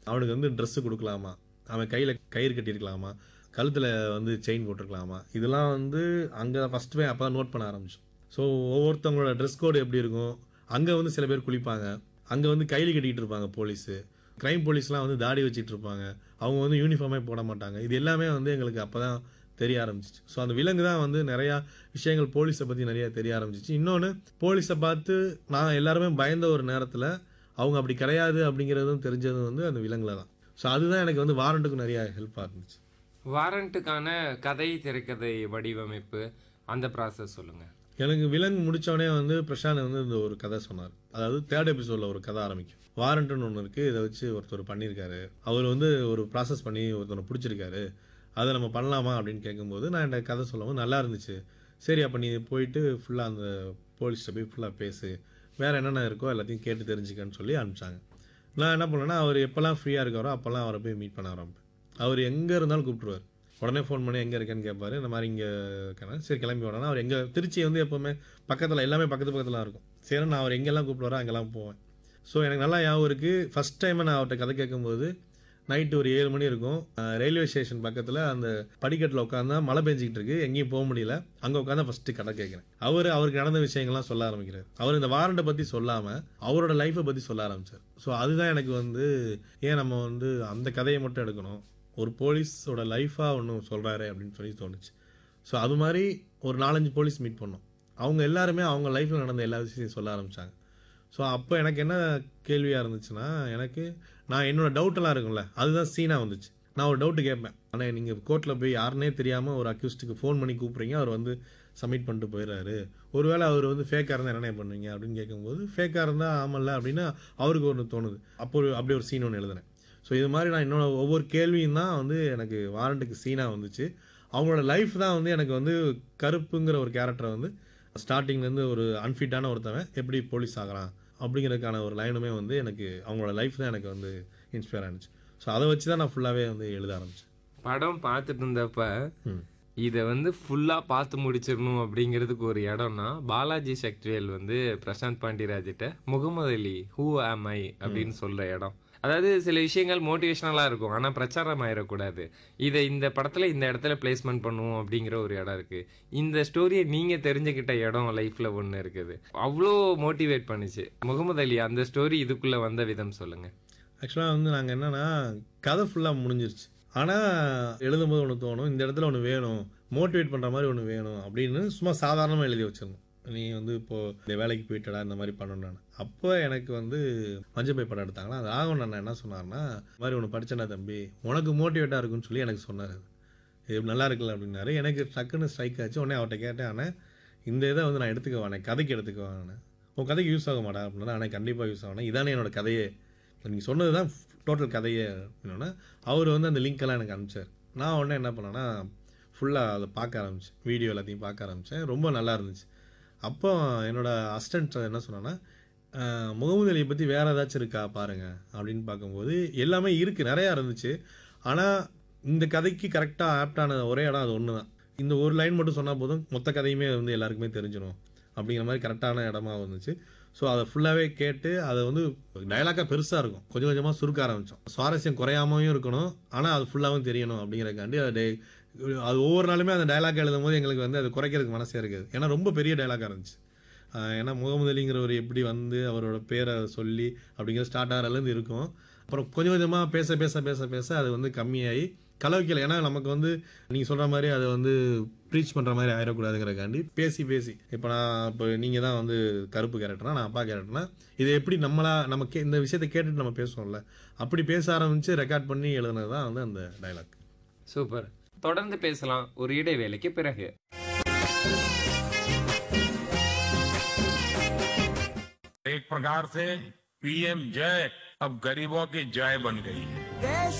அவனுக்கு வந்து ட்ரெஸ்ஸு கொடுக்கலாமா அவன் கையில் கயிறு கட்டியிருக்கலாமா கழுத்தில் வந்து செயின் போட்டிருக்கலாமா இதெல்லாம் வந்து அங்கே ஃபஸ்ட்டு போய் அப்போ தான் நோட் பண்ண ஆரம்பிச்சோம் ஸோ ஒவ்வொருத்தவங்களோட ட்ரெஸ் கோடு எப்படி இருக்கும் அங்கே வந்து சில பேர் குளிப்பாங்க அங்கே வந்து கையில் கட்டிக்கிட்டு இருப்பாங்க போலீஸு கிரைம் போலீஸ்லாம் வந்து தாடி வச்சிட்டு இருப்பாங்க அவங்க வந்து யூனிஃபார்மே போட மாட்டாங்க இது எல்லாமே வந்து எங்களுக்கு அப்போ தான் தெரிய ஆரம்பிச்சிச்சு ஸோ அந்த விலங்கு தான் வந்து நிறையா விஷயங்கள் போலீஸை பற்றி நிறைய தெரிய ஆரம்பிச்சிச்சு இன்னொன்று போலீஸை பார்த்து நான் எல்லாருமே பயந்த ஒரு நேரத்தில் அவங்க அப்படி கிடையாது அப்படிங்கிறதும் தெரிஞ்சது வந்து அந்த விலங்குல தான் ஸோ அதுதான் எனக்கு வந்து வாரண்ட்டுக்கு நிறைய ஹெல்ப்பாக இருந்துச்சு வாரண்ட்டுக்கான கதை திரைக்கதை வடிவமைப்பு அந்த ப்ராசஸ் சொல்லுங்க எனக்கு விலங்கு முடிச்சோடனே வந்து பிரசாந்த் வந்து இந்த ஒரு கதை சொன்னார் அதாவது தேர்ட் எபிசோட்ல ஒரு கதை ஆரம்பிக்கும் வாரண்ட்னு ஒன்று இருக்கு இதை வச்சு ஒருத்தர் பண்ணியிருக்காரு அவர் வந்து ஒரு ப்ராசஸ் பண்ணி ஒருத்தனை பிடிச்சிருக்காரு அதை நம்ம பண்ணலாமா அப்படின்னு கேட்கும்போது நான் என் கதை சொல்லவும் நல்லா இருந்துச்சு சரி அப்போ நீ போயிட்டு ஃபுல்லாக அந்த போலீஸ்கிட்ட போய் ஃபுல்லாக பேசு வேற என்னென்ன இருக்கோ எல்லாத்தையும் கேட்டு தெரிஞ்சுக்கன்னு சொல்லி அனுப்பிச்சாங்க நான் என்ன பண்ணேன்னா அவர் எப்போல்லாம் ஃப்ரீயாக இருக்காரோ அப்போல்லாம் அவரை போய் மீட் பண்ண ஆரம்பிப்பேன் அவர் எங்கே இருந்தாலும் கூப்பிட்டுருவார் உடனே ஃபோன் பண்ணி எங்கே இருக்கேன்னு கேட்பாரு இந்த மாதிரி இங்கே இருக்கேன் சரி கிளம்பி வரேன்னா அவர் எங்கே திருச்சி வந்து எப்போவுமே பக்கத்தில் எல்லாமே பக்கத்து பக்கத்தில் இருக்கும் சரி நான் அவர் எங்கெல்லாம் கூப்பிடுவாரோ அங்கெல்லாம் போவேன் ஸோ எனக்கு நல்லா ஞாபகம் இருக்குது ஃபஸ்ட் டைம் நான் அவர்கிட்ட கதை கேட்கும்போது நைட்டு ஒரு ஏழு மணி இருக்கும் ரயில்வே ஸ்டேஷன் பக்கத்தில் அந்த படிக்கட்டில் உட்காந்தா மழை பெஞ்சிக்கிட்டு இருக்கு எங்கேயும் போக முடியல அங்கே உட்காந்து ஃபஸ்ட்டு கதை கேட்குறேன் அவர் அவருக்கு நடந்த விஷயங்கள்லாம் சொல்ல ஆரம்பிக்கிறார் அவர் இந்த வாரண்டை பற்றி சொல்லாமல் அவரோட லைஃப்பை பற்றி சொல்ல ஆரம்பிச்சார் ஸோ அதுதான் எனக்கு வந்து ஏன் நம்ம வந்து அந்த கதையை மட்டும் எடுக்கணும் ஒரு போலீஸோட லைஃபாக ஒன்று சொல்கிறாரு அப்படின்னு சொல்லி தோணுச்சு ஸோ அது மாதிரி ஒரு நாலஞ்சு போலீஸ் மீட் பண்ணோம் அவங்க எல்லாருமே அவங்க லைஃப்பில் நடந்த எல்லா விஷயத்தையும் சொல்ல ஆரம்பித்தாங்க ஸோ அப்போ எனக்கு என்ன கேள்வியாக இருந்துச்சுன்னா எனக்கு நான் என்னோட டவுட்டெல்லாம் இருக்கும்ல அதுதான் சீனாக வந்துச்சு நான் ஒரு டவுட்டு கேட்பேன் ஆனால் நீங்கள் கோர்ட்டில் போய் யாருனே தெரியாமல் ஒரு அக்யூஸ்டுக்கு ஃபோன் பண்ணி கூப்பிட்றீங்க அவர் வந்து சப்மிட் பண்ணிட்டு போயிடுறாரு ஒருவேளை அவர் வந்து ஃபேக்காக இருந்தால் என்ன பண்ணுவீங்க அப்படின்னு கேட்கும்போது ஃபேக்காக இருந்தால் ஆமல்ல அப்படின்னா அவருக்கு ஒன்று தோணுது அப்போ ஒரு அப்படி ஒரு சீன் ஒன்று எழுதுனேன் ஸோ இது மாதிரி நான் என்னோட ஒவ்வொரு கேள்வியும் தான் வந்து எனக்கு வாரண்ட்டுக்கு சீனாக வந்துச்சு அவங்களோட லைஃப் தான் வந்து எனக்கு வந்து கருப்புங்கிற ஒரு கேரக்டரை வந்து ஸ்டார்டிங்லேருந்து ஒரு அன்ஃபிட்டான ஒருத்தவன் எப்படி போலீஸ் ஆகிறான் அப்படிங்கிறதுக்கான ஒரு லைனுமே வந்து எனக்கு அவங்களோட லைஃப் தான் எனக்கு வந்து இன்ஸ்பயர் ஆனிச்சு ஸோ அதை வச்சு தான் நான் ஃபுல்லாகவே வந்து எழுத ஆரம்பித்தேன் படம் பார்த்துட்டு இருந்தப்ப ம். இதை வந்து ஃபுல்லா பார்த்து முடிச்சிடணும் அப்படிங்கிறதுக்கு ஒரு இடம்னா பாலாஜி சக்திவேல் வந்து பிரசாந்த் பாண்டியராஜிட்ட Mohammed Ali who am I அப்படின்னு சொல்ற இடம் அதாவது சில விஷயங்கள் மோட்டிவேஷனலா இருக்கும் ஆனா பிரச்சாரம் ஆயிடக்கூடாது இதை இந்த படத்துல இந்த இடத்துல பிளேஸ்மெண்ட் பண்ணுவோம் அப்படிங்கிற ஒரு இடம் இருக்கு இந்த ஸ்டோரியை நீங்க தெரிஞ்சுக்கிட்ட இடம் லைஃப்ல ஒண்ணு இருக்குது அவ்வளோ மோட்டிவேட் பண்ணுச்சு முகமது அலி அந்த ஸ்டோரி இதுக்குள்ள வந்த விதம் சொல்லுங்க ஆக்சுவலாக வந்து நாங்கள் என்னன்னா கதை ஃபுல்லாக முடிஞ்சிருச்சு ஆனால் எழுதும்போது ஒன்று தோணும் இந்த இடத்துல ஒன்று வேணும் மோட்டிவேட் பண்ணுற மாதிரி ஒன்று வேணும் அப்படின்னு சும்மா சாதாரணமாக எழுதி வச்சிருந்தோம் நீ வந்து இப்போ இந்த வேலைக்கு போயிட்டடா இந்த மாதிரி பண்ணணும் அப்போ எனக்கு வந்து மஞ்சள் பை படம் எடுத்தாங்களா அது ராகவன் அண்ணன் என்ன சொன்னார்னா இந்த மாதிரி ஒன்று படிச்சேன்டா தம்பி உனக்கு மோட்டிவேட்டாக இருக்குன்னு சொல்லி எனக்கு சொன்னார் இது நல்லா இருக்குல்ல அப்படின்னாரு எனக்கு டக்குன்னு ஸ்ட்ரைக் ஆச்சு உடனே அவர்கிட்ட கேட்டேன் ஆனால் இந்த இதை வந்து நான் எடுத்துக்குவானே கதைக்கு எடுத்துக்குவானே உன் கதைக்கு யூஸ் ஆக மாட்டா அப்படின்னா ஆனால் கண்டிப்பாக யூஸ் ஆகணும் இதானே என்னோட கதையே நீங்கள் சொன்னது தான் டோட்டல் கதையே அப்படின்னா அவர் வந்து அந்த லிங்க் எல்லாம் எனக்கு அனுப்பிச்சார் நான் உடனே என்ன பண்ணேன்னா ஃபுல்லாக அதை பார்க்க ஆரம்பிச்சேன் வீடியோ எல்லாத்தையும் பார்க்க ஆரம்பித்தேன் ரொம்ப நல்லா இருந்துச்சு அப்போ என்னோட அசிஸ்டன்ட் என்ன சொன்னான்னா "அஹ், முகமது அலியை பற்றி வேறு ஏதாச்சும் இருக்கா பாருங்க அப்படின்னு பார்க்கும்போது எல்லாமே இருக்குது நிறையா இருந்துச்சு ஆனால் இந்த கதைக்கு கரெக்டாக ஆப்டான ஒரே இடம் அது ஒன்று தான் இந்த ஒரு லைன் மட்டும் சொன்னால் போதும் மொத்த கதையுமே வந்து எல்லாருக்குமே தெரிஞ்சிடும் அப்படிங்கிற மாதிரி கரெக்டான இடமா இருந்துச்சு ஸோ அதை ஃபுல்லாகவே கேட்டு அதை வந்து டயலாக்காக பெருசாக இருக்கும் கொஞ்சம் கொஞ்சமாக சுருக்க ஆரம்பித்தோம் சுவாரஸ்யம் குறையாமையும் இருக்கணும் ஆனால் அது ஃபுல்லாகவும் தெரியணும் அப்படிங்கிறக்காண்டி அது டே- அது ஒவ்வொரு நாளுமே அந்த டயலாக் எழுதும் போது எங்களுக்கு வந்து அது குறைக்கிறதுக்கு மனசே இருக்குது ஏன்னா ரொம்ப பெரிய டயலாக்காக இருந்துச்சு ஆஹ் ஏன்னா முகமது அலிங்கிறவர் எப்படி வந்து அவரோட பேரை சொல்லி அப்படிங்கிற ஸ்டார்ட் ஆகிறதுலேருந்து இருக்கும் அப்புறம் கொஞ்சம் கொஞ்சமாக பேச பேச பேச பேச அது வந்து கம்மியாகி கலவைக்கல ஏன்னா நமக்கு வந்து நீங்கள் சொல்கிற மாதிரி அதை வந்து ப்ரீச் பண்ணுற மாதிரி ஆயிடக்கூடாதுங்கிறக்காண்டி பேசி பேசி இப்போ நான் இப்போ நீங்கள் தான் வந்து கருப்பு கேரக்டர்னா நான் அப்பா கேரக்டர்னா இதை எப்படி நம்மளா நம்ம கே இந்த விஷயத்தை கேட்டுட்டு நம்ம பேசுவோம்ல அப்படி பேச ஆரம்பித்து ரெக்கார்ட் பண்ணி எழுதுனது தான் வந்து அந்த டைலாக் சூப்பர் தொடர்ந்து பேசலாம் ஒரு இடைவேளைக்கு பிறகு एक प्रकार से पीएम जय अब गरीबों की जय बन गई है